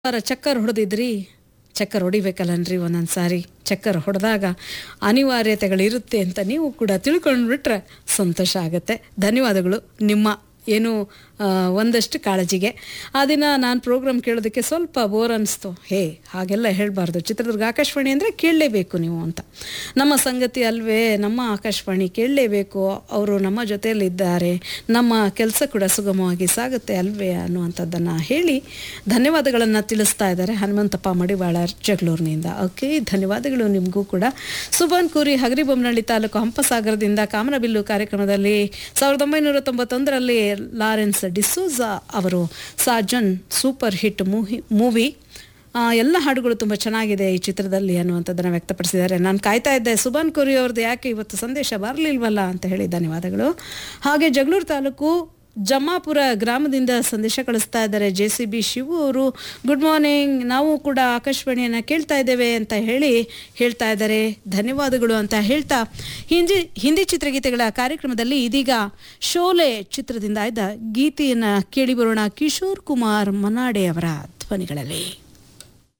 ವಾರ ಚಕ್ಕರ್ ಹೊಡೆದಿದ್ರಿ ಚಕ್ಕರ್ ಹೊಡಿಬೇಕಲ್ಲನ್ರಿ ಒಂದೊಂದು ಸಾರಿ ಚಕ್ಕರ್ ಹೊಡೆದಾಗ ಅನಿವಾರ್ಯತೆಗಳಿರುತ್ತೆ ಅಂತ ನೀವು ಕೂಡ ತಿಳ್ಕೊಂಡ್ಬಿಟ್ರೆ ಸಂತೋಷ ಆಗುತ್ತೆ ಧನ್ಯವಾದಗಳು ನಿಮ್ಮ ಏನು ಆ, ಒಂದಷ್ಟು ಕಾಳಜಿಗೆ ಆ ದಿನ ನಾನು ಪ್ರೋಗ್ರಾಮ್ ಕೇಳೋದಕ್ಕೆ ಸ್ವಲ್ಪ ಬೋರ್ ಅನಿಸ್ತು ಹೇ ಹಾಗೆಲ್ಲ ಹೇಳಬಾರ್ದು ಚಿತ್ರದುರ್ಗ ಆಕಾಶವಾಣಿ ಅಂದರೆ ಕೇಳಲೇಬೇಕು ನೀವು ಅಂತ ನಮ್ಮ ಸಂಗತಿ ಅಲ್ವೇ ನಮ್ಮ ಆಕಾಶವಾಣಿ ಕೇಳಲೇಬೇಕು ಅವರು ನಮ್ಮ ಜೊತೆಯಲ್ಲಿದ್ದಾರೆ ನಮ್ಮ ಕೆಲಸ ಕೂಡ ಸುಗಮವಾಗಿ ಸಾಗುತ್ತೆ ಅಲ್ವೇ ಅನ್ನುವಂಥದ್ದನ್ನು ಹೇಳಿ ಧನ್ಯವಾದಗಳನ್ನು ತಿಳಿಸ್ತಾ ಇದ್ದಾರೆ ಹನುಮಂತಪ್ಪ ಮಡಿವಾಳ ಜಗಳೂರಿನಿಂದ ಓಕೆ ಧನ್ಯವಾದಗಳು ನಿಮಗೂ ಕೂಡ ಸುಬಾನ್ ಕೂರಿ ಹಗರಿಬೊಮ್ಮನಹಳ್ಳಿ ತಾಲೂಕು ಹಂಪಸಾಗರದಿಂದ ಕಾಮನಬಿಲ್ಲು ಕಾರ್ಯಕ್ರಮದಲ್ಲಿ ಸಾವಿರದ ಒಂಬೈನೂರ ತೊಂಬತ್ತೊಂದರಲ್ಲಿ ಲಾರೆನ್ಸ್ ಡಿಸೋಜಾ ಅವರು Saajan super hit movie movie ಆ, ಎಲ್ಲ ಹಾಡುಗಳು ತುಂಬ ಚೆನ್ನಾಗಿದೆ ಈ ಚಿತ್ರದಲ್ಲಿ ಅನ್ನುವಂಥದ್ದನ್ನು ವ್ಯಕ್ತಪಡಿಸಿದ್ದಾರೆ ನಾನು ಕಾಯ್ತಾ ಇದ್ದೆ ಸುಬಾನ್ ಕುರಿ ಅವ್ರದ್ದು ಯಾಕೆ ಇವತ್ತು ಸಂದೇಶ ಬರಲಿಲ್ವಲ್ಲ ಅಂತ ಹೇಳಿ ಧನ್ಯವಾದಗಳು ಹಾಗೆ ಜಗಳೂರು ತಾಲೂಕು ಜಮ್ಮಾಪುರ ಗ್ರಾಮದಿಂದ ಸಂದೇಶ ಕಳಿಸ್ತಾ ಇದ್ದಾರೆ ಜೆ ಸಿ ಬಿ ಶಿವು ಅವರು ಗುಡ್ ಮಾರ್ನಿಂಗ್ ನಾವು ಕೂಡ ಆಕಾಶವಾಣಿಯನ್ನು ಕೇಳ್ತಾ ಇದ್ದೇವೆ ಅಂತ ಹೇಳಿ ಹೇಳ್ತಾ ಇದ್ದಾರೆ ಧನ್ಯವಾದಗಳು ಅಂತ ಹೇಳ್ತಾ ಹಿಂದಿ ಹಿಂದಿ ಚಿತ್ರಗೀತೆಗಳ ಕಾರ್ಯಕ್ರಮದಲ್ಲಿ ಇದೀಗ ಶೋಲೆ ಚಿತ್ರದಿಂದ ಆಯ್ದ ಗೀತೆಯನ್ನು ಕೇಳಿ ಬರೋಣ ಕಿಶೋರ್ ಕುಮಾರ್ ಮನಾಡೆ ಅವರ ಧ್ವನಿಗಳಲ್ಲಿ